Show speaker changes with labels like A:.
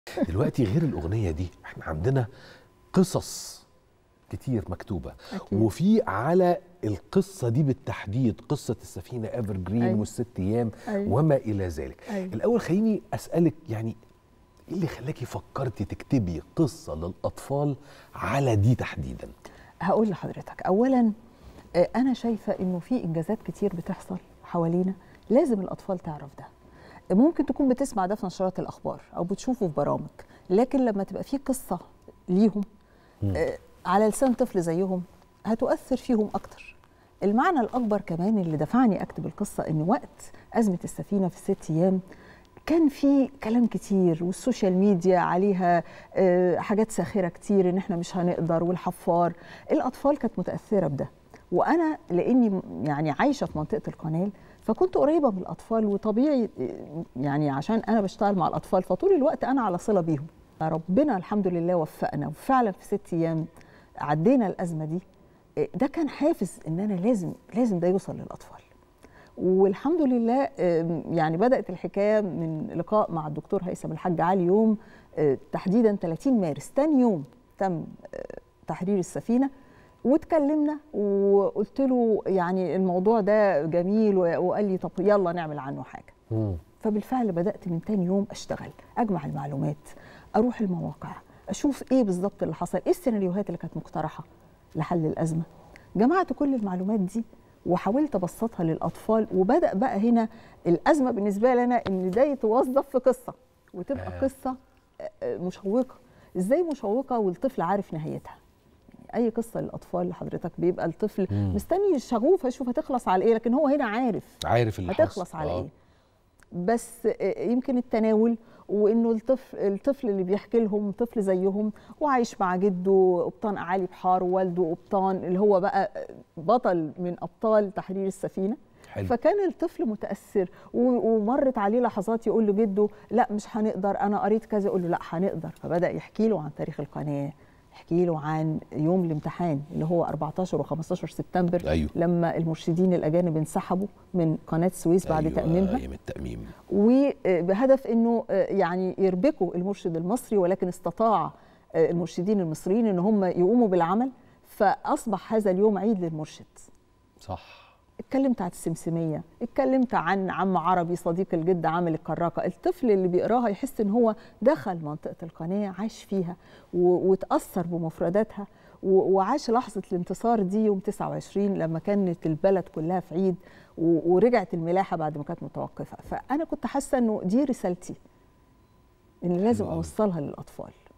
A: دلوقتي غير الاغنيه دي احنا عندنا قصص كتير مكتوبه
B: أكيد.
A: وفي على القصه دي بالتحديد قصه السفينه ايفر جرين
B: أيوة.
A: والست ايام
B: أيوة.
A: وما الى ذلك
B: أيوة.
A: الاول خليني اسالك يعني ايه اللي خلاكي فكرتي تكتبي قصه للاطفال على دي تحديدا
B: هقول لحضرتك اولا آه، انا شايفه انه في انجازات كتير بتحصل حوالينا لازم الاطفال تعرف ده ممكن تكون بتسمع ده في نشرات الاخبار او بتشوفه في برامج لكن لما تبقى في قصه ليهم آه، على لسان طفل زيهم هتؤثر فيهم اكتر المعنى الاكبر كمان اللي دفعني اكتب القصه ان وقت ازمه السفينه في الست ايام كان في كلام كتير والسوشيال ميديا عليها آه، حاجات ساخره كتير ان احنا مش هنقدر والحفار الاطفال كانت متاثره بده وانا لاني م- يعني عايشه في منطقه القناه فكنت قريبه من الاطفال وطبيعي آه، يعني عشان انا بشتغل مع الاطفال فطول الوقت انا على صله بيهم ربنا الحمد لله وفقنا وفعلا في ست ايام عدينا الازمه دي آه، ده كان حافز ان انا لازم لازم ده يوصل للاطفال والحمد لله آم، يعني بدات الحكايه من لقاء مع الدكتور هيثم الحاج علي يوم آه، تحديدا 30 مارس تاني يوم تم آه، تحرير السفينه واتكلمنا وقلت له يعني الموضوع ده جميل و- وقال لي طب يلا نعمل عنه حاجه
A: مم.
B: فبالفعل بدات من تاني يوم اشتغل اجمع المعلومات اروح المواقع اشوف ايه بالظبط اللي حصل ايه السيناريوهات اللي كانت مقترحه لحل الازمه جمعت كل المعلومات دي وحاولت ابسطها للاطفال وبدا بقى هنا الازمه بالنسبه لنا ان ده يتوظف في قصه وتبقى
A: آه.
B: قصه آه، آه، مشوقه ازاي مشوقه والطفل عارف نهايتها اي قصه للاطفال لحضرتك بيبقى الطفل
A: مم.
B: مستني شغوف اشوف هتخلص على ايه لكن هو هنا عارف
A: عارف اللي حصل
B: هتخلص على
A: آه.
B: ايه بس آه، يمكن التناول وانه الطفل الطفل اللي بيحكي لهم طفل زيهم وعايش مع جده قبطان علي بحار ووالده قبطان اللي هو بقى بطل من ابطال تحرير السفينه
A: حلو.
B: فكان الطفل متاثر و- ومرت عليه لحظات يقول له جده لا مش هنقدر انا قريت كذا يقول له لا هنقدر فبدا يحكي له عن تاريخ القناه يحكي له عن يوم الامتحان اللي هو 14 و15 سبتمبر
A: أيوه.
B: لما المرشدين الاجانب انسحبوا من قناه السويس بعد
A: أيوة،
B: تاميمها
A: ايام التاميم
B: وبهدف انه يعني يربكوا المرشد المصري ولكن استطاع المرشدين المصريين ان هم يقوموا بالعمل فاصبح هذا اليوم عيد للمرشد
A: صح
B: اتكلمت عن السمسميه اتكلمت عن عم عربي صديق الجد عامل الكراكه الطفل اللي بيقراها يحس ان هو دخل منطقه القناه عاش فيها و- وتاثر بمفرداتها و- وعاش لحظه الانتصار دي يوم 29 لما كانت البلد كلها في عيد و- ورجعت الملاحه بعد ما كانت متوقفه فانا كنت حاسه انه دي رسالتي ان لازم
A: حلو أوي.
B: اوصلها للاطفال